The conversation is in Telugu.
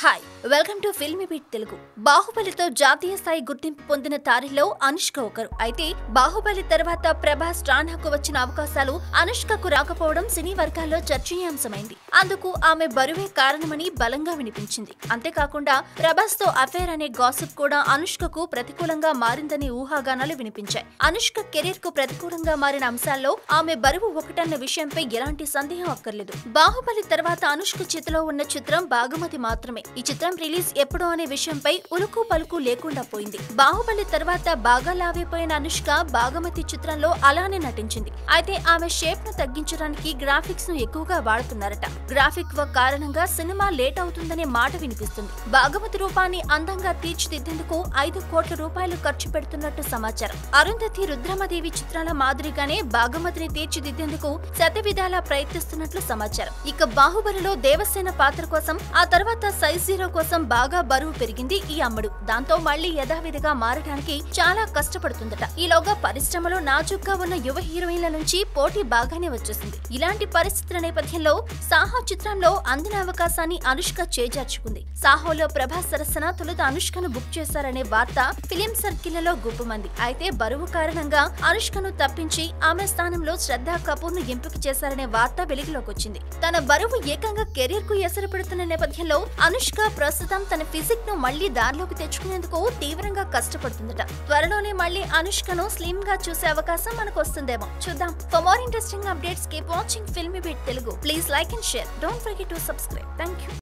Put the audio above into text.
hi welcome to filmy beat Telugu బాహుబలితో జాతీయ స్థాయి గుర్తింపు పొందిన తారిలో అనుష్క ఒకరు అయితే బాహుబలి తర్వాత ప్రభాస్ కు వచ్చిన అవకాశాలు అనుష్కకు రాకపోవడం సినీ వర్గాల్లో చర్చనీయాంశమైంది అందుకు ఆమె బరువే కారణమని బలంగా వినిపించింది అంతేకాకుండా ప్రభాస్ తో అఫేర్ అనే గాసిప్ కూడా అనుష్కకు ప్రతికూలంగా మారిందని ఊహాగానాలు వినిపించాయి అనుష్క కెరీర్ కు ప్రతికూలంగా మారిన అంశాల్లో ఆమె బరువు ఒకటన్న విషయంపై ఎలాంటి సందేహం అక్కర్లేదు బాహుబలి తర్వాత అనుష్క చేతిలో ఉన్న చిత్రం బాగుమతి మాత్రమే ఈ చిత్రం రిలీజ్ ఎప్పుడు అనే విషయంపై ఉలుకు పలుకు లేకుండా పోయింది బాహుబలి తర్వాత బాగా లావైపోయిన అనుష్క బాగమతి చిత్రంలో అలానే నటించింది అయితే ఆమె షేప్ ను తగ్గించడానికి గ్రాఫిక్స్ ను ఎక్కువగా వాడుతున్నారట గ్రాఫిక్ వర్క్ కారణంగా సినిమా లేట్ అవుతుందనే మాట వినిపిస్తుంది బాగమతి రూపాన్ని అందంగా తీర్చిదిద్దేందుకు ఐదు కోట్ల రూపాయలు ఖర్చు పెడుతున్నట్టు సమాచారం అరుంధతి రుద్రమదేవి చిత్రాల మాదిరిగానే బాగమతిని తీర్చిదిద్దేందుకు శతవిధాలా ప్రయత్నిస్తున్నట్లు సమాచారం ఇక బాహుబలిలో దేవసేన పాత్ర కోసం ఆ తర్వాత సైజ్ జీరో కోసం బాగా బరువు పెరిగింది ఈ అమ్మడు దాంతో మళ్లీ యథావిధిగా మారడానికి చాలా కష్టపడుతుందట ఈలోగా పరిశ్రమలో నాజుగ్గా ఉన్న యువ హీరోయిన్ల నుంచి పోటీ బాగానే వచ్చేసింది ఇలాంటి పరిస్థితుల నేపథ్యంలో సాహో చిత్రంలో అందిన అవకాశాన్ని అనుష్క చేజార్చుకుంది సాహోలో ప్రభాస్ సరసన తొలుత అనుష్కను బుక్ చేశారనే వార్త ఫిలిం సర్కిళ్లలో గుప్పమంది అయితే బరువు కారణంగా అనుష్కను తప్పించి ఆమె స్థానంలో శ్రద్ధా కపూర్ ను ఎంపిక చేశారనే వార్త వెలుగులోకి వచ్చింది తన బరువు ఏకంగా కెరీర్ కు ఎసరు పెడుతున్న నేపథ్యంలో అనుష్క ప్రస్తుతం తన ఫిజిక్ ను మళ్లీ దారిలోకి తెచ్చుకునేందుకు తీవ్రంగా కష్టపడుతుందట త్వరలోనే మళ్లీ అనుష్కను స్లిమ్ గా చూసే అవకాశం మనకు వస్తుందేమో చూద్దాం for more interesting updates keep watching filmy beat Telugu please like and share don't forget to subscribe thank you